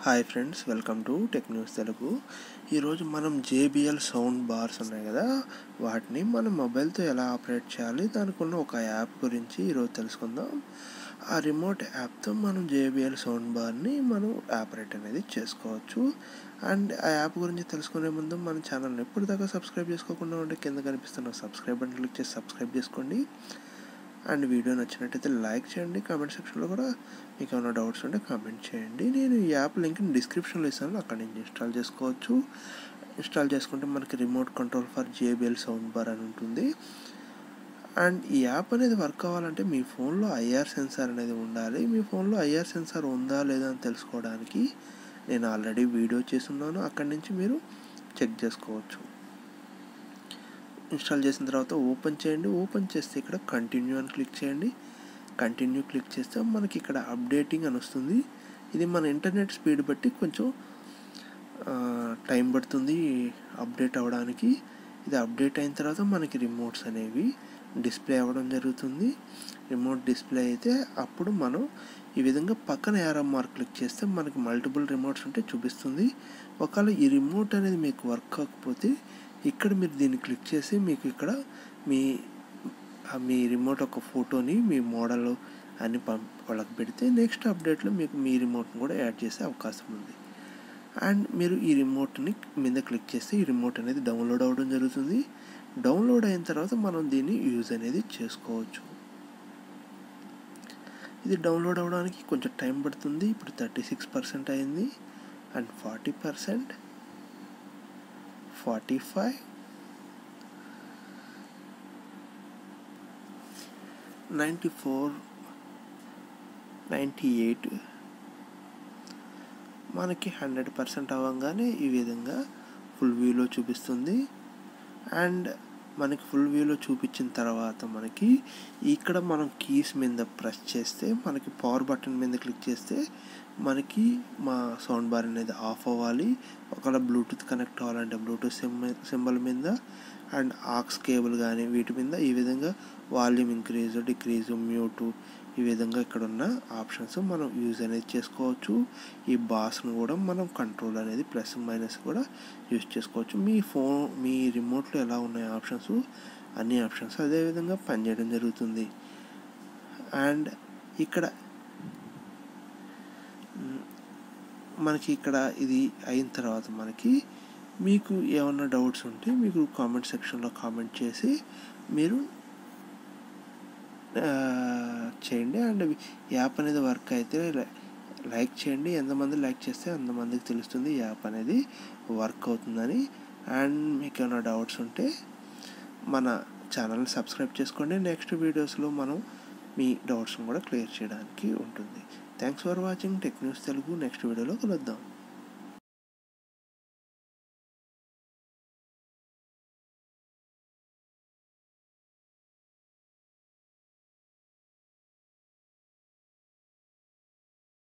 hi friends welcome to tech news Telugu ఈరోజు మనం JBL sound bars ఉన్నాయి కదా వాటిని మన మొబైల్తో ఎలా ఆపరేట్ చేయాలి దానికి ఉన్న ఒక యాప్ గురించి ఈరోజు తెలుసుకుందాం ఆ రిమోట్ యాప్తో మనం జేబిఎల్ సౌండ్ బార్ని మనం ఆపరేట్ అనేది చేసుకోవచ్చు అండ్ ఆ యాప్ గురించి తెలుసుకునే ముందు మన ఛానల్ని ఎప్పుడు దాకా సబ్స్క్రైబ్ చేసుకోకుండా ఉంటే కింద కనిపిస్తున్న సబ్స్క్రైబ్ బటన్ క్లిక్ చేసి సబ్స్క్రైబ్ చేసుకోండి అండ్ వీడియో నచ్చినట్టయితే లైక్ చేయండి కామెంట్ సెక్షన్లో కూడా మీకు ఏమైనా డౌట్స్ ఉంటే కామెంట్ చేయండి నేను ఈ యాప్ లింక్ని డిస్క్రిప్షన్లో ఇస్తాను అక్కడ నుంచి ఇన్స్టాల్ చేసుకోవచ్చు ఇన్స్టాల్ చేసుకుంటే మనకి remote control for JBL sound bar అని ఉంటుంది అండ్ ఈ యాప్ అనేది వర్క్ అవ్వాలంటే మీ ఫోన్లో ఐఆర్ సెన్సార్ అనేది ఉండాలి మీ ఫోన్లో ఐఆర్ సెన్సార్ ఉందా లేదా అని తెలుసుకోవడానికి నేను ఆల్రెడీ వీడియో చేస్తున్నాను అక్కడి నుంచి మీరు చెక్ చేసుకోవచ్చు ఇన్స్టాల్ చేసిన తర్వాత ఓపెన్ చేయండి ఓపెన్ చేస్తే ఇక్కడ కంటిన్యూ అని క్లిక్ చేయండి కంటిన్యూ క్లిక్ చేస్తే మనకి ఇక్కడ అప్డేటింగ్ అని వస్తుంది ఇది మన ఇంటర్నెట్ స్పీడ్ బట్టి కొంచెం టైం పడుతుంది అప్డేట్ అవ్వడానికి ఇది అప్డేట్ అయిన తర్వాత మనకి రిమోట్స్ అనేవి డిస్ప్లే అవ్వడం జరుగుతుంది రిమోట్ డిస్ప్లే అయితే అప్పుడు మనం ఈ విధంగా పక్కన యారో మార్క్ క్లిక్ చేస్తే మనకి మల్టిపుల్ రిమోట్స్ ఉంటే చూపిస్తుంది ఒకవేళ ఈ రిమోట్ అనేది మీకు వర్క్ కాకపోతే ఇక్కడ మీరు దీన్ని క్లిక్ చేసి మీకు ఇక్కడ మీ మీ రిమోట్ ఒక ఫోటోని మీ మోడల్ అని పంప వాళ్ళకి పెడితే నెక్స్ట్ అప్డేట్లో మీకు మీ రిమోట్ని కూడా యాడ్ చేసే అవకాశం ఉంది అండ్ మీరు ఈ రిమోట్ని మీద క్లిక్ చేస్తే ఈ రిమోట్ అనేది డౌన్లోడ్ అవ్వడం జరుగుతుంది డౌన్లోడ్ అయిన తర్వాత మనం దీన్ని యూజ్ అనేది చేసుకోవచ్చు ఇది డౌన్లోడ్ అవ్వడానికి కొంచెం టైం పడుతుంది ఇప్పుడు థర్టీ సిక్స్ పర్సెంట్ అయింది and forty percent forty five ninety four ninety eight మనకి హండ్రెడ్ పర్సెంట్ అవ్వగానే ఈ విధంగా ఫుల్ వ్యూలో చూపిస్తుంది అండ్ మనకి ఫుల్ వ్యూలో చూపించిన తర్వాత మనకి ఇక్కడ మనం కీస్ మీద ప్రెస్ చేస్తే మనకి పవర్ బటన్ మీద క్లిక్ చేస్తే మనకి మా సౌండ్ బార్ అనేది ఆఫ్ అవ్వాలి ఒకవేళ బ్లూటూత్ కనెక్ట్ అవ్వాలంటే బ్లూటూత్ సింబల్ మీద అండ్ ఆక్స్ కేబుల్ కానీ వీటి మీద ఈ విధంగా వాల్యూమ్ ఇంక్రీజ్ డిక్రీజ్ మ్యూటు ఈ విధంగా ఇక్కడ ఉన్న ఆప్షన్స్ మనం యూజ్ అనేది చేసుకోవచ్చు ఈ బాస్ను కూడా మనం కంట్రోల్ అనేది ప్లస్ మైనస్ కూడా యూజ్ చేసుకోవచ్చు మీ ఫోన్ మీ రిమోట్లో ఎలా ఉన్నాయి ఆప్షన్స్ అన్ని ఆప్షన్స్ అదేవిధంగా పనిచేయడం జరుగుతుంది అండ్ ఇక్కడ మనకి ఇక్కడ ఇది అయిన తర్వాత మనకి మీకు ఏమన్నా డౌట్స్ ఉంటే మీకు కామెంట్ సెక్షన్లో కామెంట్ చేసి మీరు చేయండి అండ్ యాప్ అనేది వర్క్ అయితే లైక్ చేయండి ఎంతమంది లైక్ చేస్తే అంతమందికి తెలుస్తుంది యాప్ అనేది వర్క్ అవుతుందని అండ్ మీకు ఏమైనా డౌట్స్ ఉంటే మన ఛానల్ని సబ్స్క్రైబ్ చేసుకోండి నెక్స్ట్ వీడియోస్లో మనం మీ డౌట్స్ని కూడా క్లియర్ చేయడానికి ఉంటుంది thanks for watching tech news Telugu next వీడియోలో కలుద్దాం